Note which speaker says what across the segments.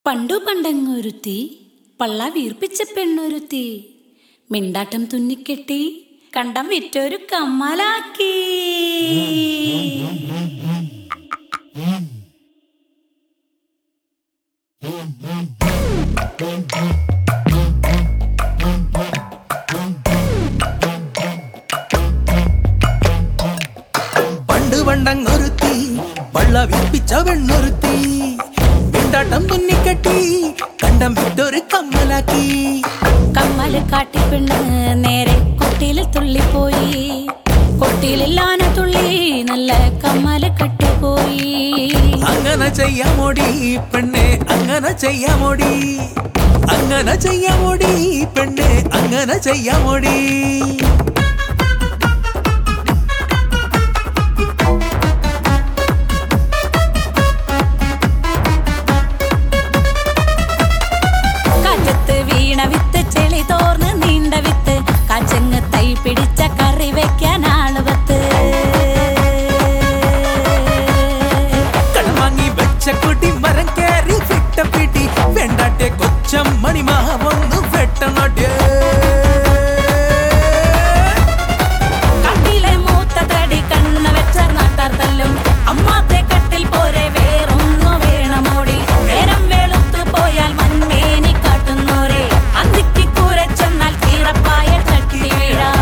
Speaker 1: പണ്ടു പണ്ടങ്ങൊരുത്തി പള്ള വീർപ്പിച്ച പെണ്ണൊരുത്തി മിണ്ടാട്ടം തുന്നിക്കെട്ടി കണ്ടം വിറ്റൊരു കമ്മലാക്കി
Speaker 2: പണ്ട് പണ്ടങ്ങൊരുത്തി വള്ള വിപ്പിച്ച വെണ്ണൊരുത്തി മിണ്ടാട്ടം തുന്നിക്കെട്ടി കണ്ടം വിട്ടൊരു കമ്മലാക്കി
Speaker 1: കമ്മല് കാട്ടി പെണ്ണ് നേരെ കൊട്ടിയിൽ തുള്ളിപ്പോയി കൊട്ടിയിൽ ആന തുള്ളി നല്ല കമ്മല് കെട്ടിപ്പോയി
Speaker 2: അങ്ങനെ ചെയ്യാമോടി പെണ്ണെ അങ്ങനെ ചെയ്യാമോടി അങ്ങനെ ചെയ്യാമോടി പെണ്ണെ അങ്ങനെ ചെയ്യാമോടി
Speaker 1: കാറ്റത്ത് വീണ വിത്ത് ചെളി തോർന്ന് നീണ്ട വിത്ത് കാച്ചങ്ങ് തൈ പിടിച്ച കറി വെക്കാൻ ആളുവത്ത്
Speaker 2: കടം വാങ്ങി വെച്ച കുട്ടി മരം കയറി വിട്ട പിടി വെണ്ടാട്ടെ കൊച്ചം മണിമാവൊന്ന് വെട്ടണോട്ടെ
Speaker 1: കട്ടിലെ മൂത്ത തടി കണ്ണ് വെച്ച നാട്ടാർ തല്ലും അമ്മാത്തെ കട്ടിൽ പോരെ വേറൊന്നു വേണമോടി നേരം വെളുത്തു പോയാൽ മൺമേനി കാട്ടുന്നോരെ അന്തിക്ക് കൂര ചെന്നാൽ തീറപ്പായ തട്ടി വീഴാ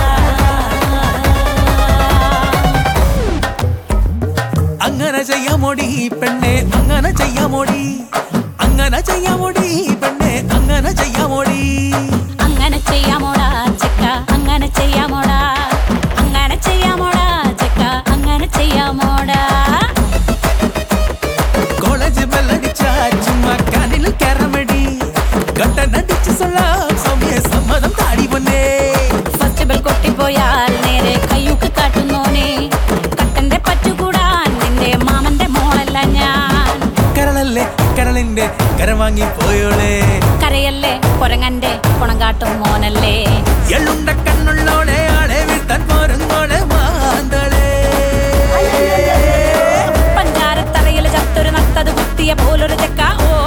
Speaker 2: അങ്ങനെ ചെയ്യാമോടി പെണ്ണെ അങ്ങനെ ചെയ്യാമോടി അങ്ങനെ ചെയ്യാമോടി പെണ്ണെ അങ്ങനെ ചെയ്യാമോടി
Speaker 1: അങ്ങനെ ചെയ്യാമോടാ ചെക്ക അങ്ങനെ ചെയ്യാമോടാ അങ്ങനെ ചെയ്യാമോടാ ചെക്ക അങ്ങനെ ചെയ്യാമോടാ
Speaker 2: കോളേജ് ബെല്ലടിച്ച ചുമ്മാ കാനിൽ കയറമടി കട്ടനടിച്ച് സൊല്ലാം സമയ സമ്മതം താടി പൊന്നേ
Speaker 1: ഫസ്റ്റ് ബെൽ കൊട്ടിപ്പോയാൽ നേരെ കയ്യൂക്ക് കാട്ടുന്നോനെ കട്ടന്റെ പറ്റുകൂടാൻ നിന്റെ മാമന്റെ മോളല്ല ഞാൻ
Speaker 2: കരളല്ലേ കരളിന്റെ കരം വാങ്ങി പോയോളെ
Speaker 1: കരയല്ലേ കൊരങ്ങന്റെ കുണം കാട്ടും മോനല്ലേ
Speaker 2: എള്ളുണ്ട കണ്ണുള്ളോളെ ആളെ വിട്ടാൻ പോരുന്നോളെ മാന്തളെ
Speaker 1: പഞ്ചാരത്തറയിൽ ചത്തൊരു നത്തത് കുത്തിയ പോലൊരു ചെക്ക ഓ